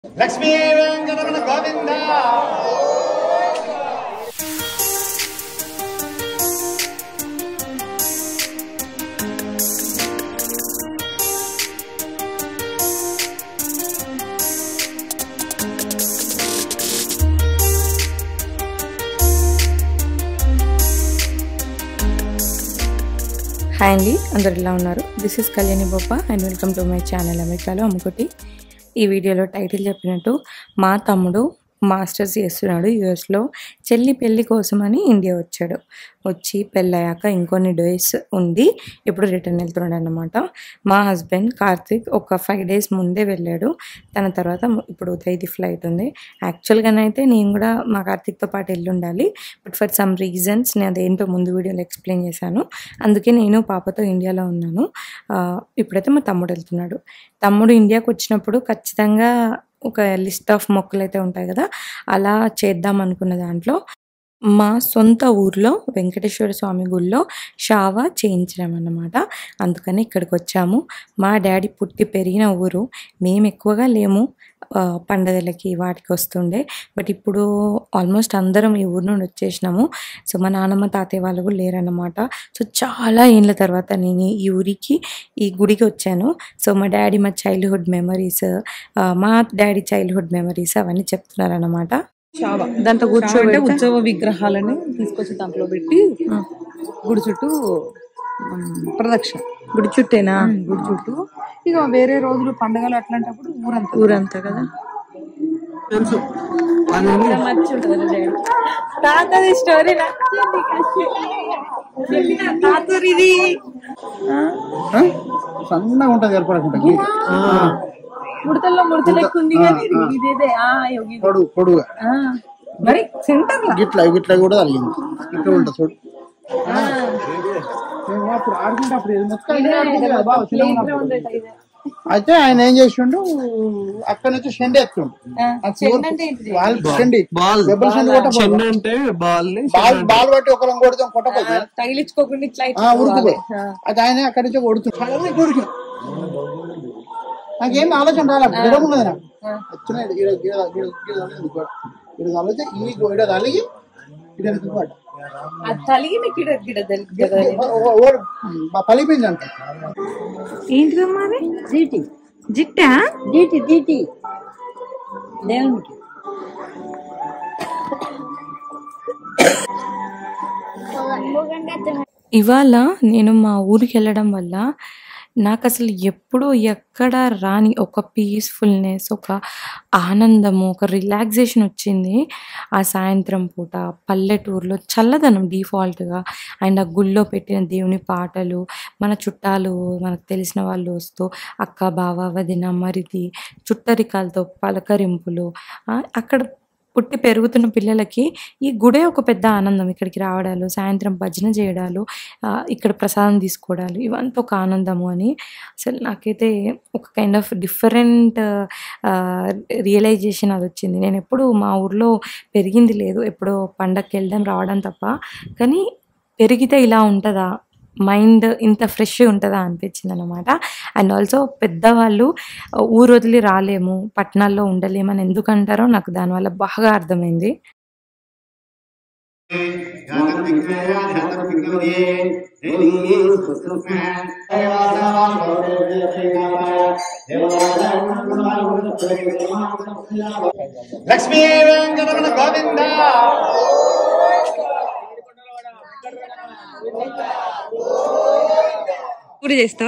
Lakshmi Venkataramana Govinda hi అండి అందరు ఎలా ఉన్నారు this is Kalyani Boppa and welcome to my channel అమెరికాలో అమ్ముకోటి ఈ వీడియోలో టైటిల్ చెప్పినట్టు మా తమ్ముడు మాస్టర్స్ చేస్తున్నాడు యుఎస్లో చెల్లి పెళ్లి కోసమని ఇండియా వచ్చాడు వచ్చి పెళ్ళయ్యాక ఇంకొన్ని డేస్ ఉంది ఇప్పుడు రిటర్న్ వెళ్తున్నాడు అనమాట మా హస్బెండ్ కార్తిక్ ఒక ఫైవ్ డేస్ ముందే వెళ్ళాడు తన తర్వాత ఇప్పుడు ఉదయది ఫ్లైట్ ఉంది యాక్చువల్గానైతే నేను కూడా మా కార్తిక్తో పాటు వెళ్ళి ఉండాలి బట్ ఫర్ సమ్ రీజన్స్ నేను అదేంటో ముందు వీడియోలో ఎక్స్ప్లెయిన్ చేశాను అందుకే నేను పాపతో ఇండియాలో ఉన్నాను ఆ, ఇప్పుడైతే మా తమ్ముడు వెళ్తున్నాడు తమ్ముడు ఇండియాకి వచ్చినప్పుడు ఖచ్చితంగా ఒక లిస్ట్ ఆఫ్ మొక్కలు అయితే ఉంటాయి కదా అలా చేద్దాం అనుకున్న దాంట్లో మా సొంత ఊర్లో వెంకటేశ్వర స్వామి గుళ్ళో షావా చేయించడం అన్నమాట అందుకని ఇక్కడికి వచ్చాము మా డాడీ పుట్టి పెరిగిన ఊరు మేము ఎక్కువగా లేము ఆ, పండగలకి వాటికి వస్తుండే బట్ ఇప్పుడు ఆల్మోస్ట్ అందరం ఈ ఊరు నుండి వచ్చేసినాము సో మా నాన్నమ్మ తాతయ్య వాళ్ళు కూడా లేరన్నమాట సో చాలా ఏళ్ళ తర్వాత నేను ఈ ఊరికి ఈ గుడికి వచ్చాను సో మా డాడీ మా చైల్డ్హుడ్ మెమరీస్ మా డాడీ చైల్డ్హుడ్ మెమరీస్ అవన్నీ చెప్తున్నారన్నమాట చావా దాంట్లో చావా అంటే కూర్చోబెడితే ఉత్సవ విగ్రహాలని తీసుకొచ్చి దాంట్లో పెట్టి గుడి చుట్టూ ఉమ్, ప్రదక్షిణ గుడి చుట్టేనా ఉమ్, గుడి చుట్టూ ఇక వేరే రోజులు పండగలు అట్లాంటప్పుడు ఊరంతా ఊరంతా కదా తెలుసు తాతది స్టోరీ తాతది సన్నగా ఉంటది ఏర్పడకుండా ముడతల్లో ముడత లెక్క ఉంది కానీ ఇది- ఇదేదే ఆ యోగి పొడుగు పొడుగా ఆ, మరి సెంటర్ లా గిట్ల గిట్ల కూడా తగిలింది ఇట్లా ఉంటుంది చూడు మేము అప్పుడు ఆడుకుంటే అప్పుడు ఇది మొత్తం ఇదే ఆడుకుంది కదా బావ, చిన్నగా ఉన్నప్పుడు. అయితే ఆయన ఏం చేసిండు అక్కడ నుంచి షెండి ఎత్తుండు వాళ్ళు షెండి దెబ్బల షెండి కొట్ట చెన్న అంటే బాల్ ని బాల్ బాల్ పట్టి ఒకరం కొడతాం కొట్టకపోతే తగిలించుకోకుండా ఇట్లా ఇట్లా ఆ ఉరుకుపోయి అది ఆయన అక్కడి నుంచి కొడుతుంది ఉరికి నాకేం ఆలోచన రాలే దూరం ఉన్నది నాకు వచ్చిన ఈడ ఈడ ఈడ ఈడ ఈడ తగిలింది గోడ. ఈడ తగిలితే ఈ గోడ తగిలి ఈడ ఎందుకు పడ్డా. అది తలిగి నీకు ఇడ గిడ తెలి- గిడ ఓ- ఓ- ఓ- బా- పలిపోయింది అంట ఏంటిదమ్మా అది దీటి జిట్టా దీటి దీటి దేవునికి ఇవాళ నేను మా ఊరికి వెళ్ళడం వల్ల నాకు అసలు ఎప్పుడూ ఎక్కడ రాని ఒక పీస్ఫుల్నెస్ ఒక ఆనందము ఒక రిలాక్సేషన్ వచ్చింది ఆ సాయంత్రం పూట పల్లెటూరులో చల్లదనం డిఫాల్ట్గా అండ్ ఆ గుళ్ళో పెట్టిన దేవుని పాటలు మన చుట్టాలు మనకు తెలిసిన వాళ్ళు వస్తూ అక్క బావ వదిన మరిది చుట్టరికాలతో పలకరింపులు ఆ, అక్కడ పుట్టి పెరుగుతున్న పిల్లలకి ఈ గుడే ఒక పెద్ద ఆనందం ఇక్కడికి రావడాలు సాయంత్రం భజన చేయడాలు ఆ, ఇక్కడ ప్రసాదం తీసుకోవడాలు ఇవంతా ఒక ఆనందము అని అసలు నాకైతే ఒక కైండ్ ఆఫ్ డిఫరెంట్ రియలైజేషన్ అది వచ్చింది నేను ఎప్పుడు మా ఊర్లో పెరిగింది లేదు ఎప్పుడో పండగకి వెళ్ళడం రావడం తప్ప కానీ పెరిగితే ఇలా ఉంటుందా మైండ్ ఇంత ఫ్రెష్ ఉంటుందా అనిపించింది అనమాట అండ్ ఆల్సో పెద్దవాళ్ళు ఊరు వదిలి రాలేము పట్టణాల్లో ఉండలేమని ఎందుకు అంటారో నాకు దానివల్ల బాగా అర్థమైంది లక్ష్మీ వెంకటరమణ గోవింద పూరి చేస్తా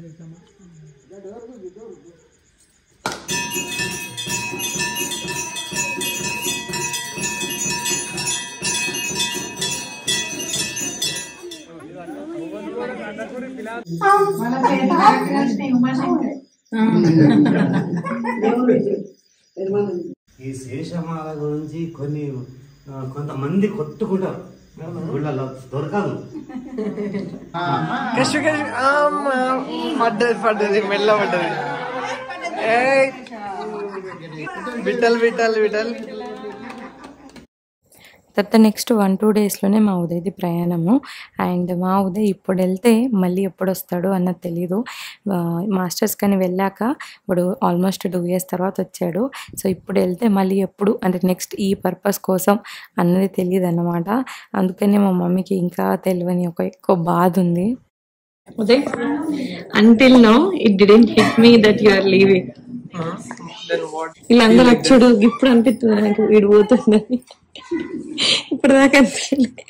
ఈ శేషమాల గురించి కొన్ని ఆ, కొంతమంది కొట్టుకుంటారు గుళ్ళలో దొరకదు పడ్డది పడ్డది మెల్ల పడ్డది ఏయ్. విఠల్ విఠల్ విఠల్ తర్వాత నెక్స్ట్ వన్ టూ డేస్లోనే మా ఉదయ్ది ప్రయాణము అండ్ మా ఉదయ్ ఇప్పుడు వెళ్తే మళ్ళీ ఎప్పుడు వస్తాడు అన్నది తెలీదు ఆ, మాస్టర్స్ కానీ వెళ్ళాక ఇప్పుడు ఆల్మోస్ట్ టూ ఇయర్స్ తర్వాత వచ్చాడు సో ఇప్పుడు వెళ్తే మళ్ళీ ఎప్పుడు అంటే నెక్స్ట్ ఈ పర్పస్ కోసం అన్నది తెలియదు అన్నమాట అందుకనే మా మమ్మీకి ఇంకా తెలియని ఒక ఎక్కువ బాధ ఉంది Uday until no it didn't hit me that you are leaving వీళ్ళందరూ వచ్చాడు ఇప్పుడు అనిపిస్తుంది నాకు వీడు పోతుందని ఇప్పుడు దాకా అనిపించలే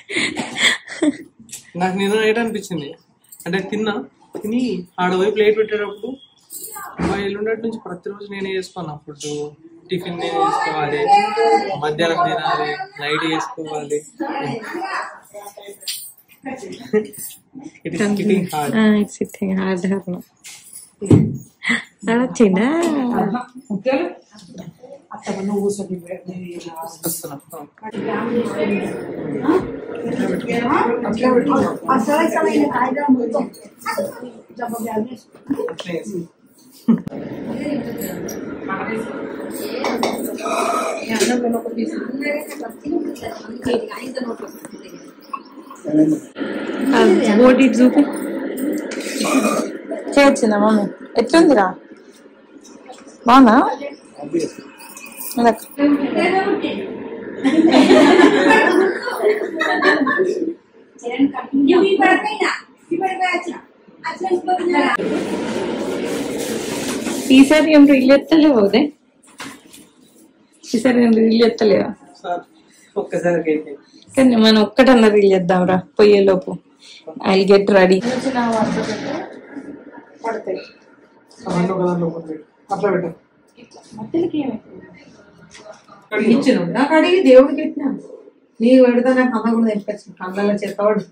నాకు నిన్న నైట్ అనిపించింది అంటే తిన్నా తిని ఆడపోయి ప్లేట్ పెట్టేటప్పుడు మా ఎల్లుండటి నుంచి ప్రతిరోజు నేనే చేసుకున్నా ఫుడ్ టిఫిన్ నేనే చేసుకోవాలి మధ్యాహ్నం తినాలి నైట్ చేసుకోవాలి it is getting hard it's sitting hard hard వచ్చిందా బోటి చూపి చేయొచ్చిందా మమ్మీ ఎట్లుందిరా బాగున్నా ఇందాక. ఈసారి ఏం రీల్ ఎత్తలేవు అదే ఈసారి ఏం రీల్ ఎత్తలేవా సార్ ఒక్కసారి కేక్ కానీ మనం ఒక్కటన్నా రీల్ చేద్దాం రా పోయేలోపు ఐ గెట్ రెడీ అవన్నీ ఒక దాంట్లో ఒకటి పెట్టు. అట్లా పెట్టు ఇచ్చిన నాకు అడిగి దేవుడికి ఇచ్చిన నీకు పెడతా నాకు అమ్మ కూడా తెచ్చుకొచ్చిన కళ్ళలో చెత్తవాడు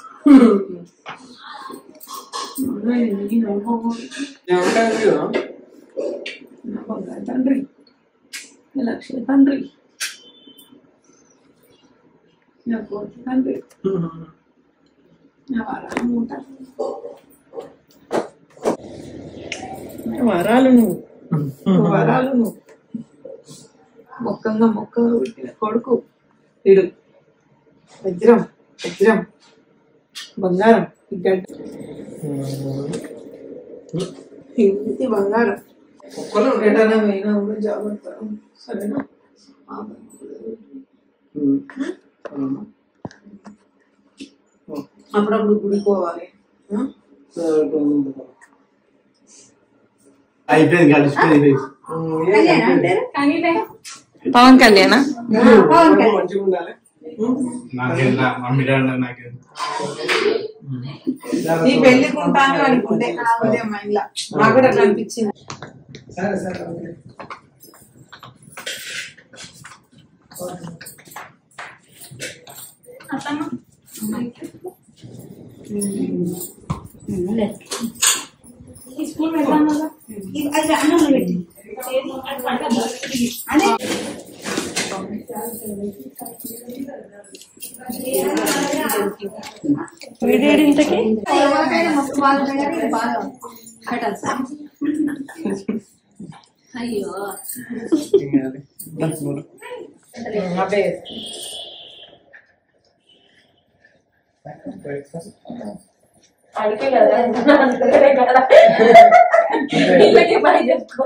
ఏమంటారు కదా తండ్రి లక్ష్మి తండ్రి నా కోటి తండ్రి నా వరాలు ఉంటా వరాలు నువ్వు నువ్వు వరాలు నువ్వు మొక్కంగా మొక్కగా పుట్టిన కొడుకు ఇడు వజ్రం వజ్రం బంగారం ఈ గడ్డ ఇది బంగారం ఒక్కరు ఎటైనా పోయినా కూడా జాగ్రత్త సరేనా అప్పుడప్పుడు గుడికి పోవాలి ఆ? అయిపోయింది కలిసిపోయింది పవన్ కళ్యాణ్ మంచిగా ఉండాలి నాకేం మమ్మీ డాడీ నాకేం నీ పెళ్లికి ఉంటాను అనుకుంటే ఉదయం మా ఇంట్లో నాకు కూడా అట్లా అనిపించింది సరే సరే ఓకే వీడేడి ఇంతకి అదే అడిగే కదా కదా ఇళ్ళకి పని చెప్పుకో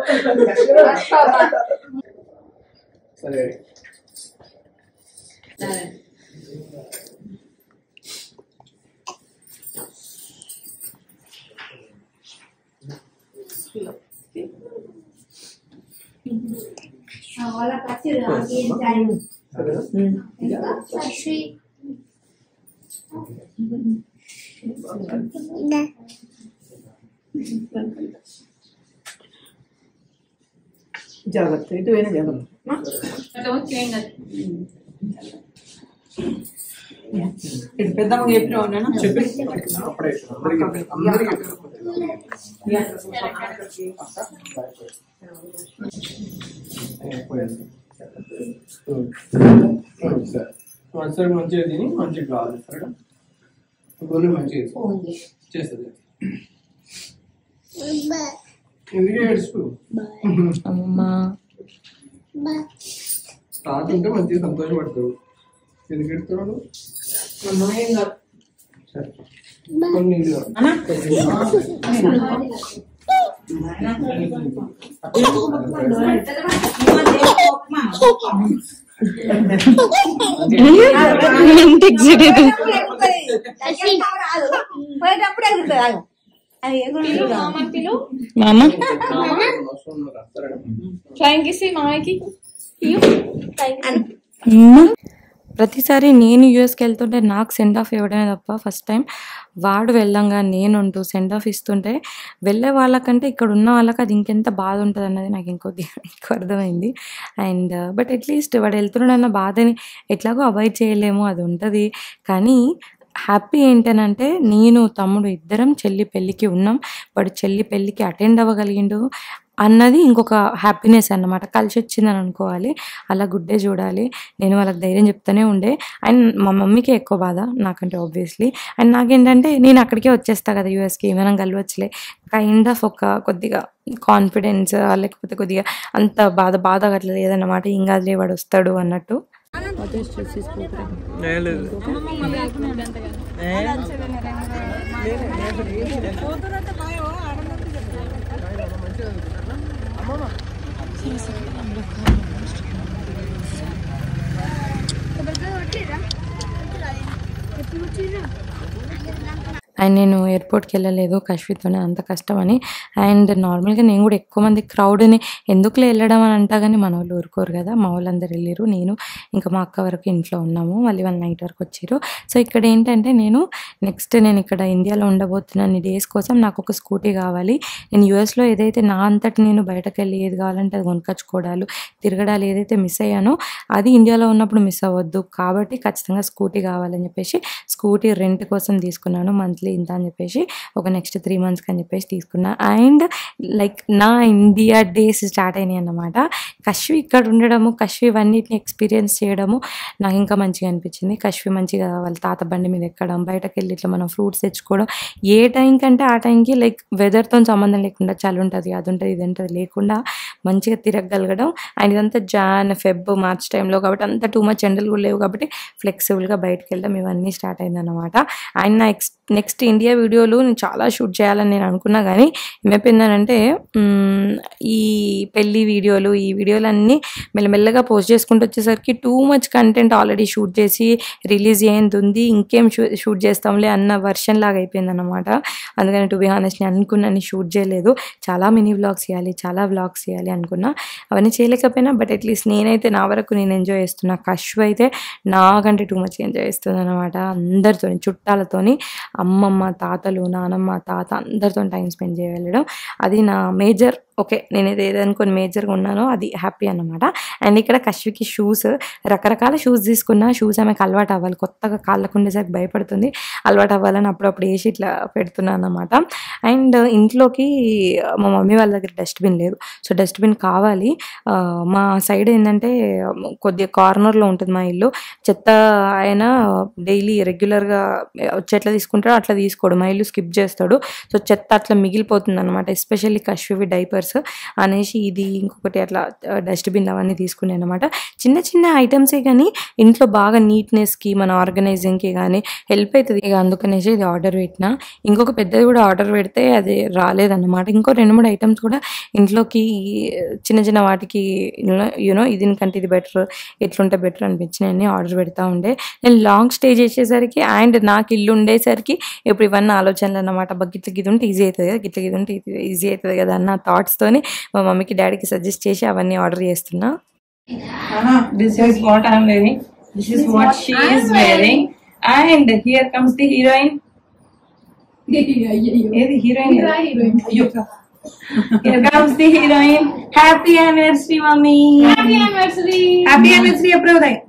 సరే జాగ్రత్త ఇటు పోయినా జాగ్రత్త ఇటు పెద్దమ్మ చెప్పిన ఉన్నాను వన్ సైడ్ మంచిగా తిని మంచిగా కావాలి సరేనా గొర్రె మంచిగా చేస్తుంది. చేస్తుంది ఎందుకే ఏడుస్తూ అమ్మా తాత ఉంటే మంచిగా సంతోషపడతావు ఎందుకు ఎడుతున్నాడు సరే కొన్ని నీళ్ళు తాగు. పోయేటప్పుడు ఎగురుతుంది ఆగు. అది ఎగురుతుంది మామ సరేనా? ఫ్లయింగ్ ఇస్తే మామయ్యకి అమ్మా. ప్రతిసారి నేను యూఎస్కి వెళ్తుంటే నాకు సెండ్ ఆఫ్ ఇవ్వడమే తప్ప ఫస్ట్ టైం వాడు వెళ్ళంగా నేను ఉంటూ సెండ్ ఆఫ్ ఇస్తుంటే వెళ్ళే వాళ్ళకంటే ఇక్కడ ఉన్న వాళ్ళకి అది ఇంకెంత బాధ ఉంటుంది అన్నది నాకు ఇంకొద్ది ఎక్కువ అర్థమైంది అండ్ బట్ అట్లీస్ట్ వాడు వెళ్తున్నాడన్న బాధని ఎట్లాగో అవాయిడ్ చేయలేము అది ఉంటుంది కానీ హ్యాపీ ఏంటనంటే నేను తమ్ముడు ఇద్దరం చెల్లి పెళ్ళికి ఉన్నాం వాడు చెల్లి పెళ్ళికి అటెండ్ అవ్వగలిగిండు అన్నది ఇంకొక హ్యాపీనెస్ అన్నమాట కలిసి వచ్చిందని అనుకోవాలి అలా గుడ్డే చూడాలి నేను వాళ్ళకి ధైర్యం చెప్తూనే ఉండే అండ్ మా మమ్మీకి ఎక్కువ బాధ నాకంటే ఆబ్వియస్లీ అండ్ నాకేంటంటే నేను అక్కడికే వచ్చేస్తా కదా యూఎస్కి మనం కలవచ్చులే కైండ్ ఆఫ్ ఒక కొద్దిగా కాన్ఫిడెన్స్ లేకపోతే కొద్దిగా అంత బాధ బాధ అట్లా లేదన్నమాట ఇంకా వాడు వస్తాడు అన్నట్టు అండ్ నేను ఎయిర్పోర్ట్కి వెళ్ళలేదు కశ్వితోనే అంత కష్టం అని అండ్ నార్మల్గా నేను కూడా ఎక్కువ మంది క్రౌడ్ని ఎందుకులే వెళ్ళడం అని అంటా కానీ మన వాళ్ళు ఊరుకోరు కదా మా వాళ్ళందరూ వెళ్ళారు నేను ఇంకా మా అక్క వరకు ఇంట్లో ఉన్నాము మళ్ళీ వాళ్ళు నైట్ వరకు వచ్చారు సో ఇక్కడ ఏంటంటే నేను నెక్స్ట్ నేను ఇక్కడ ఇండియాలో ఉండబోతున్న డేస్ కోసం నాకు ఒక స్కూటీ కావాలి నేను యూఎస్లో ఏదైతే నా అంతటి నేను బయటకు వెళ్ళి ఏది కావాలంటే అది కొనుక్కొచ్చుకోవడాలు తిరగడాలు ఏదైతే మిస్ అయ్యానో అది ఇండియాలో ఉన్నప్పుడు మిస్ అవ్వద్దు కాబట్టి ఖచ్చితంగా స్కూటీ కావాలని చెప్పేసి స్కూటీ రెంట్ కోసం తీసుకున్నాను మంత్లీ ఇంత అని చెప్పేసి ఒక నెక్స్ట్ త్రీ మంత్స్కి అని చెప్పేసి తీసుకున్నా అండ్ లైక్ నా ఇండియా డేస్ స్టార్ట్ అయినాయి అన్నమాట కశ్వి ఇక్కడ ఉండడము కశ్వి ఇవన్నిటిని ఎక్స్పీరియన్స్ చేయడము నాకు ఇంకా మంచిగా అనిపించింది కశ్వి మంచిగా వాళ్ళ తాత బండి మీద ఎక్కడం బయటకు వెళ్ళి ఇట్లా మనం ఫ్రూట్స్ తెచ్చుకోవడం ఏ టైం కంటే ఆ టైంకి లైక్ వెదర్తో సంబంధం లేకుండా చలి ఉంటుంది అది ఉంటుంది ఇది ఉంటుంది లేకుండా మంచిగా తిరగగలగడం అండ్ ఇదంతా జాన్ ఫెబ్ మార్చ్ టైంలో కాబట్టి అంత టూ మచ్ ఎండలు కూడా లేవు కాబట్టి ఫ్లెక్సిబుల్గా బయటకు వెళ్ళడం ఇవన్నీ స్టార్ట్ అయిందన్నమాట అండ్ నా ఎక్స్ నెక్స్ట్ ఇండియా వీడియోలు నేను చాలా షూట్ చేయాలని నేను అనుకున్నా కానీ ఏమైపోయిందనంటే మ్మ్, ఈ పెళ్లి వీడియోలు ఈ వీడియోలన్నీ మెల్లమెల్లగా పోస్ట్ చేసుకుంటూ వచ్చేసరికి too much content already shoot చేసి రిలీజ్ అయ్యేది ఉంది ఇంకేం షూ- షూట్ చేస్తాంలే అన్న వర్షన్ లాగా అయిపోయింది అనమాట అందుకని టు బి హానెస్ట్ నేను అనుకున్నాను షూట్ చేయలేదు చాలా మినీ వ్లాగ్స్ చేయాలి చాలా వ్లాగ్స్ చేయాలి అనుకున్నా అవన్నీ చేయలేకపోయినా బట్ అట్లీస్ట్ నేనైతే నా వరకు నేను ఎంజాయ్ చేస్తున్నా కష్వ అయితే నాకంటే టూ మచ్ ఎంజాయ్ చేస్తుంది అనమాట అందరితోని చుట్టాలతోని అమ్మమ్మ తాతలు నానమ్మ తాత అందరితో టైం స్పెండ్ చేయగలడం అది నా మేజర్ ఓకే నేను ఇది ఏదనుకొని మేజర్గా ఉన్నానో అది హ్యాపీ అన్నమాట అండ్ ఇక్కడ కశ్వికి షూస్ రకరకాల షూస్ తీసుకున్నా షూస్ ఆమెకు అలవాటు అవ్వాలి కొత్తగా కాళ్ళకు ఉండేసరికి భయపడుతుంది అలవాటు అవ్వాలని అప్పుడప్పుడు వేసి ఇట్లా పెడుతున్నాను అనమాట అండ్ ఇంట్లోకి మా మమ్మీ వాళ్ళ దగ్గర డస్ట్బిన్ లేదు సో డస్ట్బిన్ కావాలి ఆ, మా సైడ్ ఏంటంటే కొద్దిగా కార్నర్లో ఉంటుంది మా ఇల్లు చెత్త ఆయన డైలీ రెగ్యులర్గా చెట్ల తీసుకుంటాడు అట్లా తీసుకోడు మా ఇల్లు స్కిప్ చేస్తాడు సో చెత్త అట్లా మిగిలిపోతుంది అనమాట ఎస్పెషల్లీ కశ్వి డైపర్స్ అనేసి ఇది ఇంకొకటి అట్లా డస్ట్బిన్ అవన్నీ తీసుకున్నాయి అనమాట చిన్న చిన్న ఐటమ్సే కానీ ఇంట్లో బాగా నీట్నెస్కి మన ఆర్గనైజింగ్కి కానీ హెల్ప్ అవుతుంది ఇక అందుకనేసి ఇది ఆర్డర్ పెట్టిన ఇంకొక పెద్దది కూడా ఆర్డర్ పెడితే అది రాలేదన్నమాట ఇంకో రెండు మూడు ఐటమ్స్ కూడా ఇంట్లోకి చిన్న చిన్న వాటికి యూనో దీనికంటే ఇది బెటర్ ఎట్లుంటే బెటర్ అనిపించినాయని ఆర్డర్ పెడతా ఉండే నేను లాంగ్ స్టే చేసేసరికి అండ్ నాకు ఇల్లు ఉండేసరికి ఇప్పుడు ఇవన్నీ ఆలోచనలు అన్నమాట అబ్బా గిట్ల గిది ఉంటే ఈజీ అవుతుంది కదా గిట్ల గిది ఉంటే ఈజీ అవుతుంది కదా అన్న థాట్స్తోని మా మమ్మీకి డాడీకి సజెస్ట్ చేసి అవన్నీ ఆర్డర్ చేస్తున్నా This is what I'm wearing. This is what she is wearing. And here comes the heroine. ఏది heroine Here comes the heroine. Happy anniversary, mommy. Happy anniversary. Happy anniversary, ఎప్పుడు ఉదయ్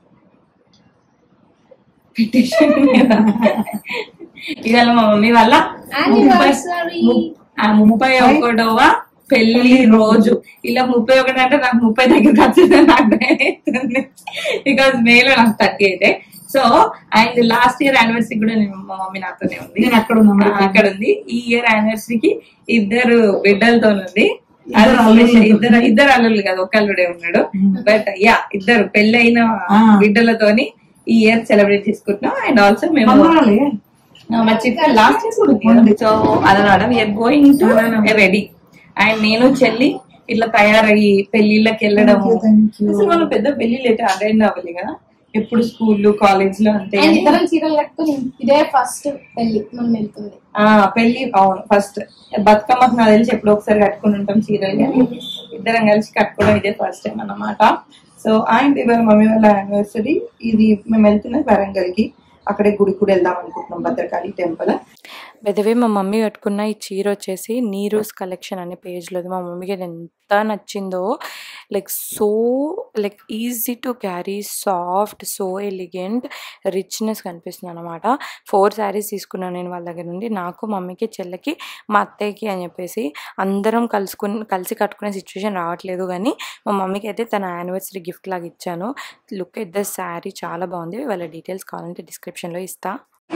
ఇవాళ మా మమ్మీ వాళ్ళ ముప్పై ము- ఆ ముప్పై ఒకటవ పెళ్లి రోజు ఇలా ముప్పై ఒకటి అంటే నాకు ముప్పై దగ్గరికి వచ్చింది నాకు బికాస్ మేలో నాకు థర్టీ అయితే so and last year anniversary కూడా నేను మా మమ్మీ నాతోనే ఉంది నేను అక్కడ ఉన్నా ఆ, అక్కడ ఉంది ఈ ఇయర్ యానివర్సరీకి ఇద్దరు బిడ్డలతో ఉంది అది special. ఇద్దరు ఇద్దరు అల్లుళ్ళు కాదు ఒక అల్లుడే ఉన్నాడు బట్ యా ఇద్దరు పెళ్ళైన బిడ్డలతోని ఈ ఇయర్ సెలబ్రేట్ చేసుకుంటున్నాం అండ్ ఆల్సో మేము ఆ, మా చిక్క లాస్ట్ ఇయర్ కూడా ఉంది సో అదనమాట we're going to ready and నేను చెల్లి ఇట్లా తయారయ్యి పెళ్లిళ్ళకి వెళ్ళడం అసలు మనం పెద్ద పెళ్లిళ్ళు అయితే అటెండ్ అవ్వాలి కదా ఎప్పుడు స్కూల్ కాలేజ్ లో అంతే అండ్ ఇద్దరం చీరలు కట్టుకుని ఇదే ఫస్ట్ పెళ్లి మనం వెళ్తుంది ఆ పెళ్లి అవును ఫస్ట్ బతుకమ్మకు నాకు తెలిసి ఎప్పుడో ఒకసారి కట్టుకుని ఉంటాం చీరలు కానీ ఇద్దరం కలిసి కట్టుకోవడం ఇదే ఫస్ట్ టైం అన్నమాట సో అండ్ ఇవాళ మమ్మీ వాళ్ళ యానివర్సరీ ఇది మేము వెళ్తున్నది వరంగల్ కి అక్కడే గుడి కూడా వెళ్దాం అనుకుంటున్నాం భద్రకాళి టెంపుల్ బెదవే మా మమ్మీ కట్టుకున్న ఈ చీర వచ్చేసి నీరూస్ కలెక్షన్ అనే పేజ్లో మా మమ్మీకి అది ఎంత నచ్చిందో like so like easy to carry soft so elegant richness కనిపిస్తుంది అనమాట ఫోర్ శారీస్ తీసుకున్నాను నేను వాళ్ళ దగ్గర నుండి నాకు మమ్మీకి చెల్లెకి మా అత్తయ్యకి అని చెప్పేసి అందరం కలుసుకుని కలిసి కట్టుకునే సిచ్యువేషన్ రావట్లేదు కానీ మా మమ్మీకి అయితే తన యానివర్సరీ గిఫ్ట్ లాగా ఇచ్చాను లుక్ ఎట్ ద శారీ చాలా బాగుంది వాళ్ళ డీటెయిల్స్ కావాలంటే డిస్క్రిప్షన్లో ఇస్తా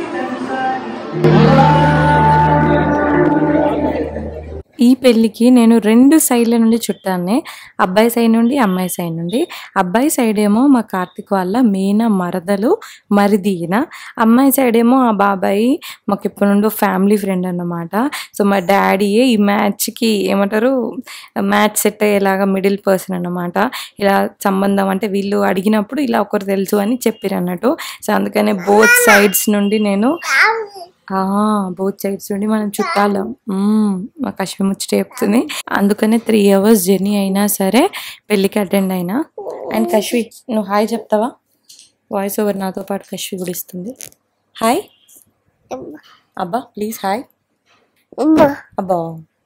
ఈ పెళ్ళికి నేను రెండు సైడ్ల నుండి చుట్టానే అబ్బాయి సైడ్ నుండి అమ్మాయి సైడ్ నుండి అబ్బాయి సైడ్ ఏమో మా కార్తిక్ వాళ్ళ మీన మరదలు మరిదీన అమ్మాయి సైడ్ ఏమో ఆ బాబాయి మాకు ఇప్పటి నుండి ఫ్యామిలీ ఫ్రెండ్ అన్నమాట సో మా డాడీయే ఈ మ్యాచ్కి ఏమంటారు మ్యాచ్ సెట్ అయ్యేలాగా మిడిల్ పర్సన్ అన్నమాట ఇలా సంబంధం అంటే వీళ్ళు అడిగినప్పుడు ఇలా ఒకరు తెలుసు అని చెప్పారు అన్నట్టు సో అందుకనే బోత్ సైడ్స్ నుండి నేను బోత్ సైడ్స్ నుండి మనం చుట్టాలు మ్మ్, మా కశ్మీ ముచ్చట చెప్తుంది అందుకనే త్రీ అవర్స్ జర్నీ అయినా సరే పెళ్ళికి అటెండ్ అయినా అండ్ కశ్వి నువ్వు హాయ్ చెప్తావా వాయిస్ ఓవర్ నాతో పాటు కశ్వి కూడా ఇస్తుంది హాయ్ అబ్బా ప్లీజ్ హాయ్ అబ్బా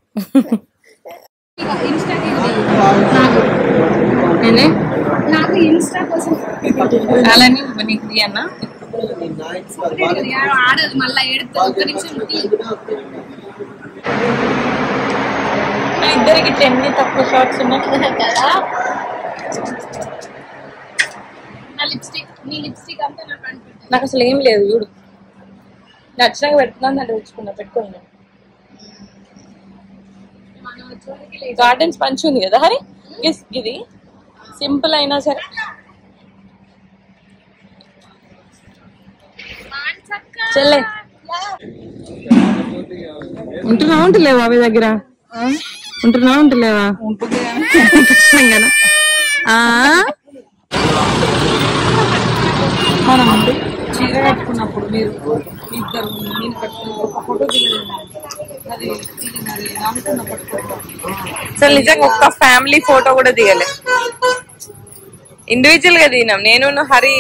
నేనే నాకు ఇన్స్టా కోసం అలానే నీకు ఇది అన్న ఆడదు మళ్ళీ ఏడుతుంది ఒక్క నిమిషం నా ఇద్దరికి ఎన్ని తక్కువ షార్ట్స్ ఉన్నాయి కదా నా లిప్స్టిక్ నీ లిప్స్టిక్ అంతా నా ఫ్రెండ్ నాకు అసలు ఏం లేదు చూడు నచ్చినాక పెడుతున్నాను అంటే తెచ్చుకున్నా పెట్టుకోను నేను గార్డెన్స్ పంచి ఉంది కదా హరి ఎస్ ఇది సింపుల్ అయినా సరే చెల్లె ఉంటున్నా ఉంటలేవా అవి దగ్గర ఉంటున్నా ఉంటలేవా ఖచ్చితంగా ఆ చీర కట్టుకున్నప్పుడు మీరు ఇద్దరు నేను కట్టుకున్న ఒక ఫోటో దిగడం అది దిగినది అనుకున్న పట్టుకుంటాం అసలు నిజంగా ఒక్క ఫ్యామిలీ ఫోటో కూడా దిగలే ఇండివిజువల్ గా దిగినాం నేను నువ్వు హరి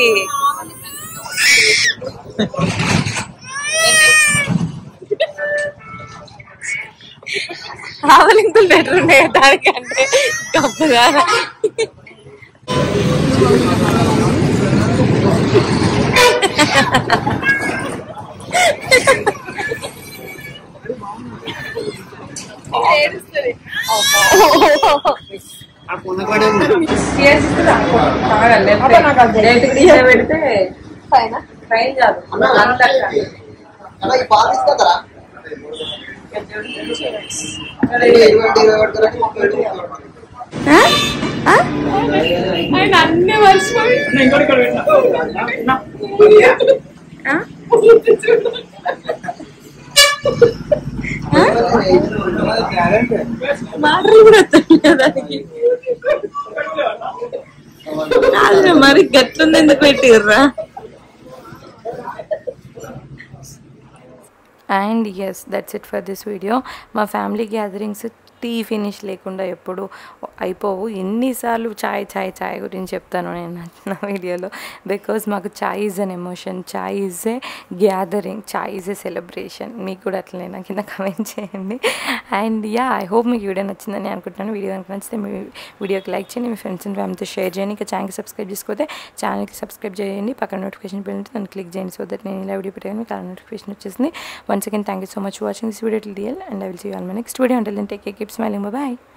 ఆవలింకులు బెటర్ ఉన్నాయి దానికంటే గొప్పగా పెడితే పైన ఫైన్ కాదు అండ్ అన్ని మర్చిపోయి మాటలు కూడా వస్తున్నాయి దానికి కాదురా, మరి గట్లుంది ఎందుకు పెట్టిర్రా and yes that's it for this video మా ఫ్యామిలీ గ్యాదరింగ్స్ టీ ఫినిష్ లేకుండా ఎప్పుడు అయిపోవు ఎన్నిసార్లు చాయ్ చాయ్ చాయ్ గురించి చెప్తాను నేను నా వీడియోలో బికాజ్ మాకు chai is an emotion chai is a gathering chai is a celebration మీకు కూడా అట్లనే నాకు కింద కమెంట్ చేయండి అండ్ యా ఐ హోప్ మీకు వీడియో నచ్చిందని అనుకుంటున్నాను వీడియో కనుక నచ్చితే మీ వీడియోకి లైక్ చేయండి మీ ఫ్రెండ్స్ అండ్ ఫ్యామిలీతో షేర్ చేయండి ఇంకా ఛానల్కి సబ్స్క్రైబ్ చేసుకోతే ఛానల్కి సబ్స్క్రైబ్ చేయండి పక్కన నోటిఫికేషన్ బిల్ ఉంటే దాన్ని క్లిక్ చేయండి సో దట్ నేను ఇలా వీడియో పెట్టాను మీకు అలా నోటిఫికేషన్ వచ్చేసింది once again thank you so much watching this video till డియల్ and I will see all my next video అంటే take care keep smiling bye